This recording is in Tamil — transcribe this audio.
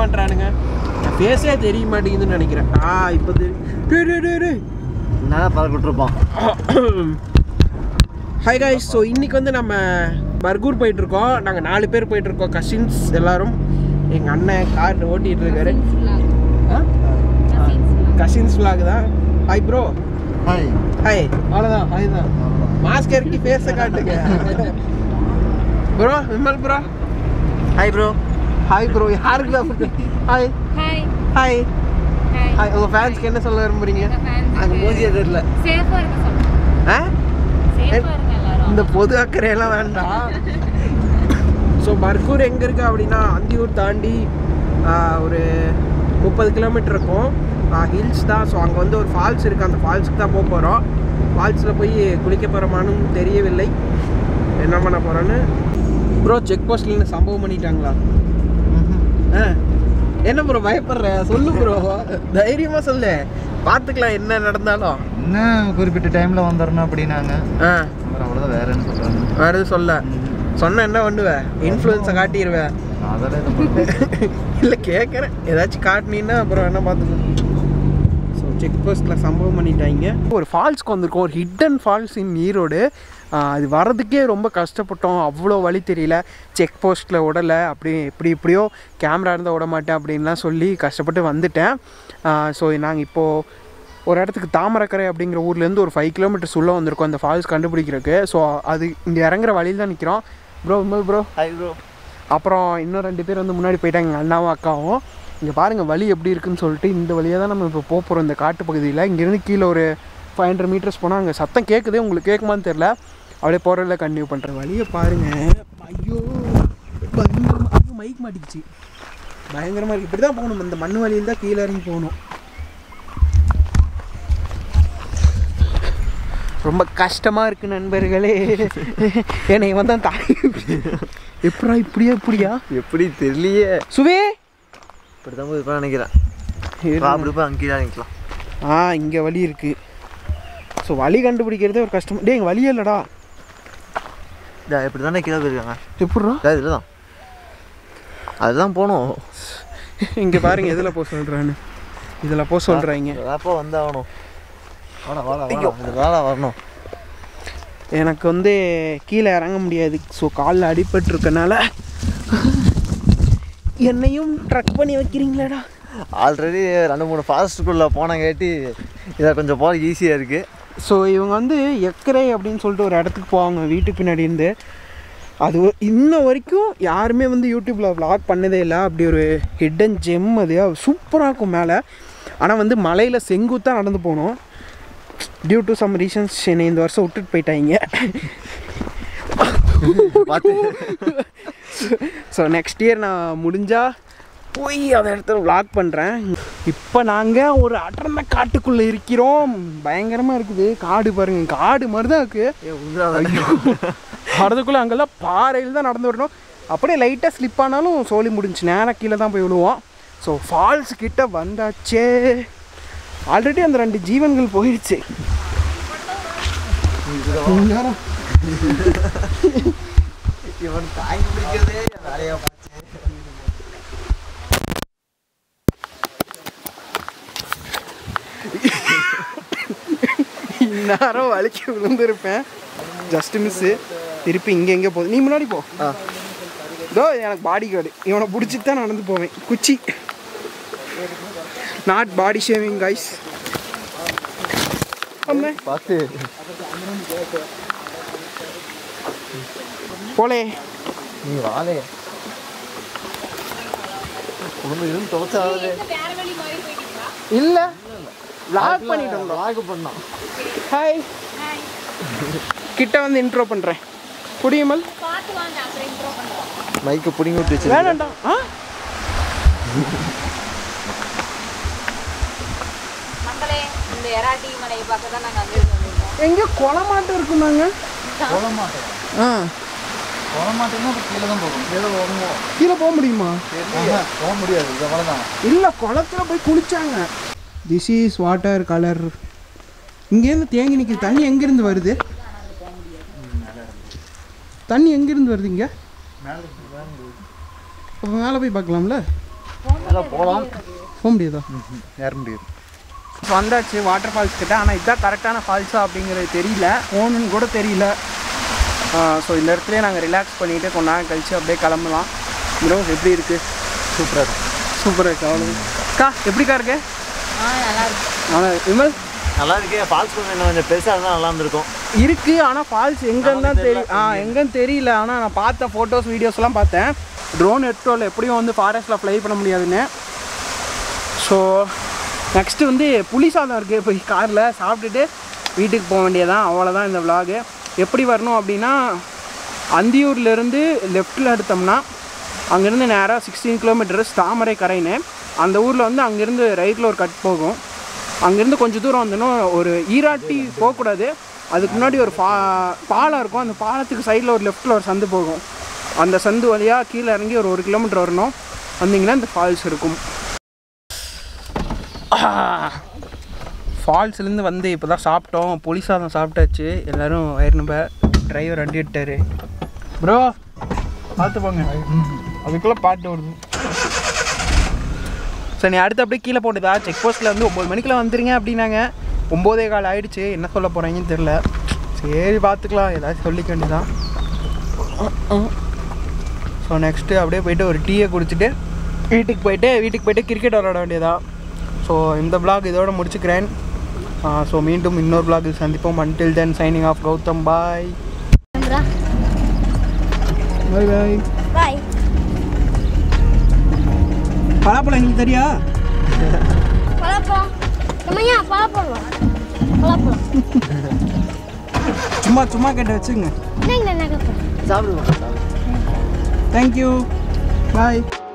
பண்ணுறானுங்க என் ஃபேஸே தெரிய மாட்டேங்குதுன்னு நினைக்கிறேன் ஆ இப்போ தெரியும் என்ன பறக்க விட்டுருப்பான் ஹாய் காய்ஸ் ஸோ இன்னைக்கு வந்து நம்ம பர்கூர் போயிட்டு இருக்கோம் நாங்கள் நாலு பேர் போயிட்டு இருக்கோம் கசின்ஸ் எல்லாரும் எங்கள் அண்ணன் கார் ஓட்டிட்டு இருக்காரு கசின்ஸ் vlog தான் ஹாய் ப்ரோ ஹாய் ஹாய் அவ்வளோதான் ஹாய் தான் மாஸ்க் இறக்கி ஃபேஸை காட்டுங்க bro Vimal bro hi bro hi bro யாருக்கு தான் hi hi hi hi hi உங்கள் ஃபேன்ஸ்க்கு என்ன சொல்ல விரும்புறீங்க அங்கே மூஞ்சியே தெரியல சேஃபா இருக்க சொல்லுங்க ஆ சேஃபா இருங்க எல்லாரும் இந்த பொது அக்கறையெல்லாம் வேண்டாம் ஸோ பர்கூர் எங்கே இருக்குது அப்படின்னா அந்தியூர் தாண்டி ஆ, ஒரு முப்பது கிலோமீட்டர் இருக்கும் ஹில்ஸ் தான் ஸோ அங்கே வந்து ஒரு ஃபால்ஸ் இருக்குது அந்த ஃபால்ஸுக்கு தான் போக போகிறோம் ஃபால்ஸில் போய் குளிக்க போகிறோமான்னு தெரியவில்லை என்ன பண்ண போகிறோன்னு ப்ரோ செக் போஸ்ட்ல சம்பவம் பண்ணிட்டாங்களா ஆ என்ன ப்ரோ பயப்படுற சொல்லு ப்ரோ தைரியமாக சொல்லு பார்த்துக்கலாம் என்ன நடந்தாலும் என்ன குறிப்பிட்ட டைமில் வந்துடணும் அப்படின்னாங்க ஆ அப்புறம் அவ்வளோதான் வேற என்ன சொல்கிறாங்க வேறு எதுவும் சொல்ல சொன்ன என்ன பண்ணுவேன் இன்ஃப்ளூயன்ஸை காட்டிடுவேன் அதெல்லாம் எதுவும் பண்ணல. இல்லை கேட்குறேன் ஏதாச்சும் காட்டினீங்கன்னா அப்புறம் என்ன பார்த்துக்கணும் ஸோ செக் போஸ்ட்டில் சம்பவம் பண்ணிட்டாங்க ஒரு ஃபால்ஸ்க்கு வந்திருக்கோம் ஒரு hidden falls in Erode ah அது வர்றதுக்கே ரொம்ப கஷ்டப்பட்டோம் அவ்வளோ வழி தெரியல செக் போஸ்ட்டில் விடலை அப்படி இப்படி இப்படியோ கேமரா இருந்தால் விட மாட்டேன் அப்படின்லாம் சொல்லி கஷ்டப்பட்டு வந்துட்டேன் ஸோ நாங்கள் இப்போது ஒரு இடத்துக்கு தாமரக்கரை அப்படிங்கிற ஊர்லேருந்து ஒரு ஃபைவ் கிலோமீட்டர்ஸ் உள்ளே வந்திருக்கோம் அந்த ஃபால்ஸ் கண்டுபிடிக்கிறதுக்கு ஸோ அது இங்கே இறங்குற வழியில் தான் நிற்கிறோம் bro Vimal bro hi bro அப்புறம் இன்னும் ரெண்டு பேர் வந்து முன்னாடி போயிட்டாங்க எங்கள் அண்ணாவும் அக்காவும் இங்கே பாருங்கள் வழி எப்படி இருக்குன்னு சொல்லிட்டு இந்த வழியாக தான் நம்ம இப்போ போக போகிறோம் இந்த காட்டு பகுதியில் இங்கேருந்து கீழே ஒரு ஃபைவ் ஹண்ட்ரட் மீட்டர்ஸ் போனால் அங்கே சத்தம் கேட்குதே உங்களுக்கு கேட்குமான்னு தெரில அப்படியே போகிறதில் கண்டினியூ பண்ணுறேன் வழியை பாருங்கள் ஐயோ பயங்கரமா- ஐயோ மைக் மாட்டிக்கிச்சு பயங்கரமாக இருக்குது இப்படி தான் போகணும் இந்த மண் வழியில் தான் கீழே இறங்கி போகணும் ரொம்ப கஷ்டமாக இருக்குது நண்பர்களே என்னை வந்தான் தாய் எப்படா இப்படியா இப்படியா எப்படி தெரியலையே சுவே இப்படி தான் போய் இருப்பான்னு நினைக்கிறேன் அப்படி போய் அங்கே கீழே நிற்கலாம் ஆ இங்கே வழி இருக்குது ஸோ வழி கண்டுபிடிக்கிறதே ஒரு கஷ்டம் டேய் இங்கே வழியே இல்லைடா இதா இப்படி தானே கீழே போயிருக்காங்க எப்பட்றா இதா இதில் தான் அதுதான் போகணும் இங்கே பாருங்க எதில் போக சொல்கிறான்னு இதில் போக சொல்கிறாங்க அப்போ வந்து ஆகணும் வாடா வாடா வாடா இது வேலை வரணும் எனக்கு வந்து கீழே இறங்க முடியாது ஸோ காலில் அடிபட்டிருக்கனால என்னையும் ட்ரக் பண்ணி வைக்கிறீங்களாடா ஆல்ரெடி ரெண்டு மூணு ஃபாஸ்ட்டுக்குள்ளே போனங்காட்டி இதில் கொஞ்சம் போக ஈஸியாக இருக்குது ஸோ இவங்க வந்து எக்கரை அப்படின்னு சொல்லிட்டு ஒரு இடத்துக்கு போவாங்க வீட்டுக்கு பின்னாடி இருந்து அது ஒ- இன்ன வரைக்கும் யாருமே வந்து யூடியூப்பில் vlog பண்ணதே இல்லை அப்படி ஒரு ஹிடன் ஜெம் அது சூப்பராக இருக்கும் மேலே ஆனால் வந்து மலையில் செங்குத்தாக நடந்து போகணும் டியூ டு சம் ரீசன்ஸ் என்னை இந்த வருஷம் விட்டுட்டு போயிட்டாங்க பார்த்து ஸோ நெக்ஸ்ட் இயர் நான் முடிஞ்சால் போய் அந்த இடத்துல vlog பண்ணுறேன் இப்போ நாங்கள் ஒரு அடர்ந்த காட்டுக்குள்ளே இருக்கிறோம் பயங்கரமாக இருக்குது காடு பாருங்க காடு மாதிரி தான் இருக்குது வரதுக்குள்ளே அங்கெல்லாம் பாறையில் தான் நடந்து வரணும் அப்படியே லைட்டாக ஸ்லிப் ஆனாலும் சோலி முடிஞ்சு நேராக கீழே தான் போய் விழுவோம் ஸோ ஃபால்ஸ் கிட்ட வந்தாச்சே ஆல்ரெடி அந்த ரெண்டு ஜீவன்கள் போயிடுச்சு நேரம் இவன் தாங்கி பிடிக்கிறதே வேலையாக பார்த்து இந்நேரம் வலிக்கு விழுந்திருப்பேன் ஜஸ்ட் மிஸ்ஸு திருப்பி இங்கே எங்கே போகுது நீ முன்னாடி போ ஆ இதோ எனக்கு பாடி கார்டு இவனை பிடிச்சிட்டு தான் நடந்து போவேன் குச்சி நாட் பாடி ஷேவிங் கைஸ் அம்மே பார்த்து போலே நீ வாலே ஒன்று இருந்து துவச்சாவது வேற வழி மாதிரி போயிட்டீங்களா இல்லை லாக் பண்ணிட்டோம் லாக் பண்ணோம் ஹாய் ஹாய் கிட்ட வந்து இன்ட்ரோ பண்ணுறேன் புரியுமல் பார்த்து வாங்க அப்புறம் இன்ட்ரோ பண்ணுறோம் மைக்கை பிடிங்கி விட்டு வச்சு வேணாண்டா ஆ மக்களே இந்த எராட்டி மலையை பார்க்க தான் நாங்கள் அங்கே இருந்து வந்திருக்கோம் எங்கே கொலமாட்டம் இருக்குமாங்க போக மாட்டேன் ஆ போக மாட்டேன்னா கீழே தான் போகணும் கீழே போகணும் கீழே போக முடியுமா போக முடியாது இந்த மலை தான் இல்லை குளத்துல போய் குளிச்சாங்க திஸ் இஸ் வாட்டர் கலர் இங்கேருந்து தேங்கி நிற்கிது தண்ணி எங்கேருந்து வருது தண்ணி எங்கேருந்து வருது இங்கே அப்போ மேலே போய் பார்க்கலாம்ல மேலே போகலாம் போக முடியுதா ஏற முடியாது வந்தாச்சு வாட்டர் ஃபால்ஸ் கிட்ட ஆனால் இதுதான் கரெக்டான ஃபால்ஸா அப்படிங்கிறது தெரியல போகணுன்னு கூட தெரியல ஸோ இந்த இடத்துலயே நாங்கள் ரிலாக்ஸ் பண்ணிட்டு கொஞ்ச நேரம் கழிச்சு அப்படியே கிளம்பலாம் ப்ரோ எப்படி இருக்கு சூப்பராக இருக்கும் சூப்பராக இருக்கு அவ்வளோ அக்கா எப்படிக்கா இருக்கு ஆ நல்லா இருக்கு ஆனால் விமல் நல்லா இருக்கே ஃபால்ஸ் கொஞ்சம் இன்னும் கொஞ்சம் பெருசாக இருந்தால் நல்லா இருந்திருக்கும் இருக்கு ஆனால் ஃபால்ஸ் எங்கன்னு தான் தெரியல ஆ எங்கன்னு தெரியல ஆனால் நான் பார்த்த ஃபோட்டோஸ் வீடியோஸ்லாம் பார்த்தேன் ட்ரோன் எடுத்தோல எப்படியும் வந்து ஃபாரஸ்ட்டில் ஃப்ளை பண்ண முடியாதுன்னு ஸோ நெக்ஸ்ட்டு வந்து புளி சாதம் இருக்குது போய் காரில் சாப்பிட்டுட்டு வீட்டுக்கு போக வேண்டியதான் அவ்வளோதான் இந்த vlog எப்படி வரணும் அப்படின்னா அந்தியூர்லேருந்து லெஃப்ட்டில் எடுத்தோம்னா அங்கேருந்து நேராக சிக்ஸ்டீன் கிலோமீட்டர்ஸ் தாமரை கரைன்னு அந்த ஊரில் வந்து அங்கேருந்து ரைட்டில் ஒரு கட் போகும் அங்கேருந்து கொஞ்சம் தூரம் வந்தோன்னா ஒரு ஈராட்டி போகக்கூடாது அதுக்கு முன்னாடி ஒரு பா பாலம் இருக்கும் அந்த பாலத்துக்கு சைடில் ஒரு லெஃப்ட்டில் ஒரு சந்து போகும் அந்த சந்து வழியாக கீழே இறங்கி ஒரு ஒரு கிலோமீட்டர் வரணும் வந்தீங்கன்னா இந்த ஃபால்ஸ் இருக்கும் ஃபால்ஸ்லேருந்து வந்து இப்போ தான் சாப்பிட்டோம் புளி சாதம் சாப்பிட்டாச்சு எல்லோரும் வயிறு நம்ம டிரைவர் வண்டி விட்டாரு ப்ரோ பார்த்து போங்க அதுக்குள்ளே பாட்டு வருது சரி நீ அடுத்து அப்படியே கீழே போட்டுதா செக் போஸ்ட்டில் வந்து ஒம்பது மணிக்கெல்லாம் வந்துருங்க அப்படின்னாங்க ஒம்போதே கால் ஆயிடுச்சு என்ன சொல்ல போகிறாங்கன்னு தெரில சரி பார்த்துக்கலாம் ஏதாச்சும் சொல்லிக்க வேண்டியதான் ஸோ நெக்ஸ்ட்டு அப்படியே போயிட்டு ஒரு டீயை குடிச்சிட்டு வீட்டுக்கு போயிட்டு வீட்டுக்கு போயிட்டு கிரிக்கெட் விளாட வேண்டியதா ஸோ இந்த vlog இதோட முடிச்சுக்கிறேன் ஸோ மீண்டும் இன்னொரு vlog இல் சந்திப்போம் until then signing off Gautham bye bye bye bye பலாப்பழம் எங்களுக்கு தெரியா பழப்பழம் நம்மையா பழப்பழம் பழப்பழம் சும்மா சும்மா கேட்டு வச்சுங்க என்னங்க என்ன சாப்பிடுவோம் தேங்க்யூ பாய்